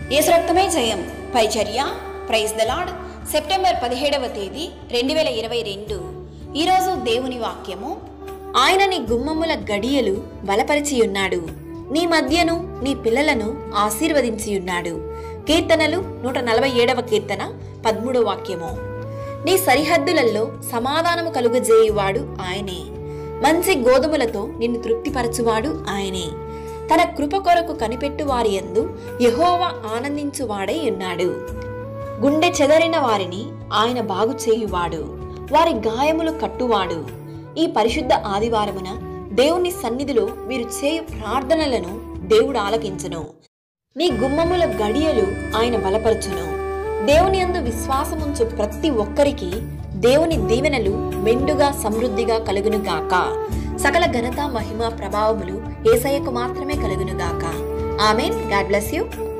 యేసు రక్తమే జయం పరిచర్య ప్రైజ్ ద లార్డ్ సెప్టెంబర్ పదిహేడవ తేదీ రెండు వేల ఇరవై రెండు ఈరోజు దేవుని వాక్యము ఆయన నీ గుమ్మముల గడియలు బలపరిచి ఉన్నాడు నీ మధ్యను నీ పిల్లలను ఆశీర్వదించి ఉన్నాడు కీర్తనలు నూట నలభై ఏడవ కీర్తన పదమూడవ వాక్యము నీ సరిహద్దులలో సమాధానము కలుగజేయువాడు ఆయనే మంచి గోధుమలతో నిన్ను తృప్తిపరచువాడు ఆయనే తన కృప కొరకు కనిపెట్టు వారి యందు యెహోవా ఆనందించువాడై ఉన్నాడు గుండె చెదరిన వారిని ఆయన బాగు చేయువాడు వారి గాయములు కట్టువాడు ఈ పరిశుద్ధ ఆదివారమున దేవుని సన్నిధిలో మీరు చేయు ప్రార్థనలను దేవుడు ఆలకించును నీ గుమ్మముల గడియలు ఆయన బలపరచును దేవుని యందు విశ్వాసముంచు ప్రతి ఒక్కరికి దేవుని దీవెనలు మెండుగా సమృద్ధిగా కలుగును గాక సకల ఘనత మహిమ ప్రభావములు ఏసయ్యకు మాత్రమే కలుగును గాక ఆమెన్ గాడ్ బ్లెస్ యూ